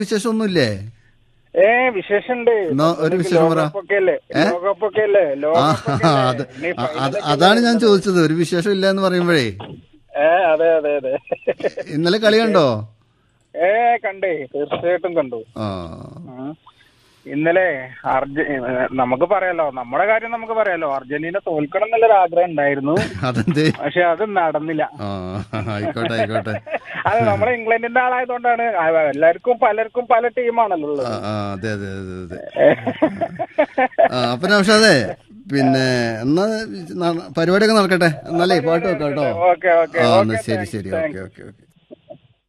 വിശേഷമൊന്നുമില്ലേ ഏ വിശേഷമുണ്ട് എന്നാ ഒരു വിശേഷം പറ. ലോകകപ്പൊക്കെ അല്ലേ ഏ? ലോകകപ്പൊക്കെ അല്ലേ ആ ലോകകപ്പൊക്കെ അത് അല്ലേ? ഇനി അ- അത് ഫൈനലൊക്കെ അതാണ് ഞാൻ അല്ലേ? ചോദിച്ചത് ഒരു വിശേഷം ഇല്ല എന്ന് പറയുമ്പോഴേ ഏ അതെ അതെ അതെ ഇന്നലെ കളി കണ്ടോ ഏ കണ്ടേ തീർച്ചയായിട്ടും കണ്ടു ആ ഉം. ഇന്നലെ അർജ നമുക്ക് പറയാലോ നമ്മുടെ കാര്യം നമുക്ക് പറയാലോ അർജന്റീന തോൽക്കണം എന്നുള്ളൊരു ആഗ്രഹം ഉണ്ടായിരുന്നു അതെന്തേ പക്ഷെ അത് നടന്നില്ല ആ ആയിക്കോട്ടെ ആയിക്കോട്ടെ അത് നമ്മളെ ഇംഗ്ലണ്ടിന്റെ ആളായതുകൊണ്ടാണ് ആ, എല്ലാവർക്കും പലർക്കും പല ടീമാണല്ലോ ആ ഉള്ളത് ആ, അതെ അതെ അതെ അതെ ആ അപ്പൊ നൗഷാദേ പിന്നെ എന്നാ ന- പരിപാടിയൊക്കെ നടക്കട്ടെ എന്നാലേ പാട്ട് വെക്കാം കേട്ടോ ഓക്കെ ഓക്കെ ആ ഓക്കെ എന്നാ ശരി താങ്ക്സ്, ശരി താങ്ക്സ്. Okay okay okay